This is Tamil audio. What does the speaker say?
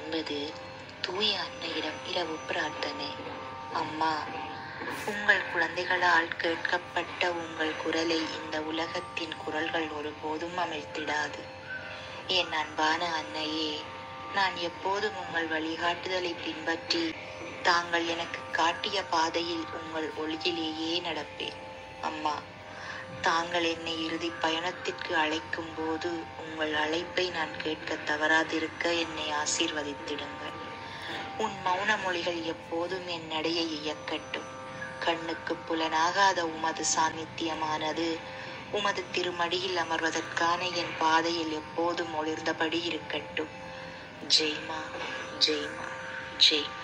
என்பது தூய அன்னையிடம் இரவு பிரார்த்தனை அம்மா உங்கள் குழந்தைகளால் கேட்கப்பட்ட உங்கள் குரலை இந்த உலகத்தின் குரல்கள் ஒருபோதும் அமிழ்த்திடாது என் அன்பான அன்னையே நான் எப்போதும் உங்கள் வழிகாட்டுதலை பின்பற்றி தாங்கள் எனக்கு காட்டிய பாதையில் உங்கள் ஒளியிலேயே நடப்பேன் அம்மா தாங்கள் என்னை இறுதி பயணத்திற்கு அழைக்கும் போது உங்கள் அழைப்பை நான் கேட்க தவறாதிருக்க என்னை ஆசீர்வதித்திடுங்கள் உன் மௌன மொழிகள் எப்போதும் என் நடையை இயக்கட்டும் கண்ணுக்கு புலனாகாத உமது சாநித்தியமானது உமது திருமடியில் அமர்வதற்கான என் பாதையில் எப்போதும் ஒளிர்ந்தபடி இருக்கட்டும் ஜெய்மா ஜெய்மா ஜெய்